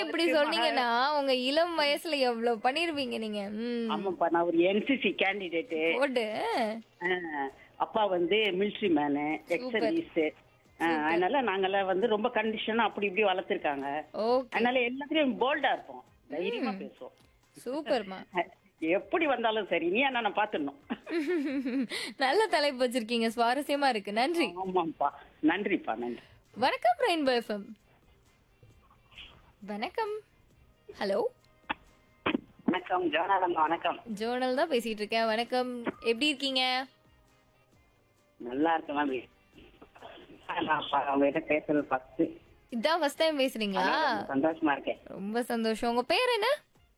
இப்படி சொன்னீங்கன்னா உங்க இளம் வயசுல எவ்வளவு பண்ணிருவீங்க நீங்க ம் ஆமாப்பா நான் ஒரு என்சிசி கேண்டிடேட்டு போட்டு அப்பா வந்து மிலிட்ரி மேனு எக்ஸர்வீஸ் அதனால நாங்கெல்லாம் வந்து ரொம்ப கண்டிஷனா அப்படி இப்படி வளர்த்துருக்காங்க ஓகே அதனால எல்லாத்துலயும் போல்டா இருப்போம் தைரியமா பேசுவோம் சூப்பர்மா எப்படி வந்தாலும் சரி நீ என்ன நான் பாத்துடணும் நல்ல தலைப்பு வச்சிருக்கீங்க சுவாரஸ்யமா இருக்கு நன்றி ஆமாப்பா நன்றிப்பா நன்றி வணக்கம் ரெயின்போ எஃப்எம் வணக்கம் ஹலோ வணக்கம் ஜோனாதம் வணக்கம் ஜோனல் தான் பேசிட்டு இருக்கேன் வணக்கம் எப்படி இருக்கீங்க நல்லா இருக்கு மேம் நான் ப- உங்ககிட்ட பேசுறது ஃபர்ஸ்ட் இதான் ஃபர்ஸ்ட் டைம் பேசுறீங்களா சந்தோஷமா இருக்கேன் ரொம்ப சந்தோஷம் உங்க பேர் என்ன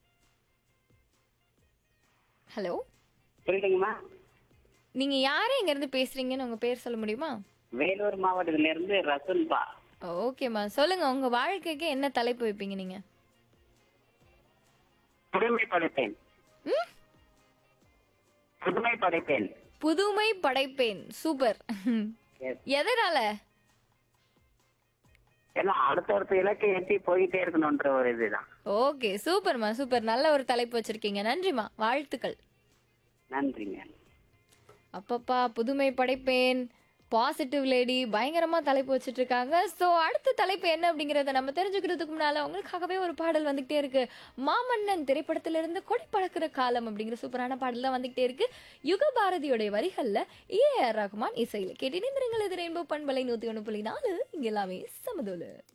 ஹலோ புரியுதுங்கம்மா நீங்க யாரு இங்க இருந்து பேசுறீங்கன்னு உங்க பேர் சொல்ல முடியுமா வேலூர் மாவட்டத்துல இருந்து ரசன்பா ஓகேம்மா சொல்லுங்க உங்க வாழ்க்கைக்கு என்ன தலைப்பு வைப்பீங்க நீங்க புதுமை படைப்பேன் ம்? புதுமை படைப்பேன் புதுமை படைப்பேன் சூப்பர் Yes. எதனால ஏன்னா அடுத்தடுத்த இலக்கை எட்டி போயிட்டே இருக்கணும்ன்ற ஒரு இதுதான் ஓகே சூப்பர்மா சூப்பர் நல்ல ஒரு தலைப்பு வச்சிருக்கீங்க நன்றிமா வாழ்த்துக்கள் நன்றிங்க அப்பப்பா புதுமை படைப்பேன் பாசிட்டிவ் லேடி பயங்கரமா தலைப்பு வச்சிட்டு இருக்காங்க ஸோ அடுத்த தலைப்பு என்ன அப்படிங்கறத நம்ம தெரிஞ்சுக்கிறதுக்கு முன்னால உங்களுக்காகவே ஒரு பாடல் வந்துகிட்டே இருக்கு மாமன்னன் திரைப்படத்திலிருந்து கொடை பறக்கிற காலம் அப்படிங்கிற சூப்பரான பாடல் தான் வந்துகிட்டே இருக்கு யுக பாரதியோடைய வரிகள்ல ஏ ஆர் ரஹ்மான் இசையில கேட்டு நீங்கள் இது ரெயின்போ பண்பலை நூத்தி ஒண்ணு புள்ளி நாலு இங்க எல்லாமே சமதோலு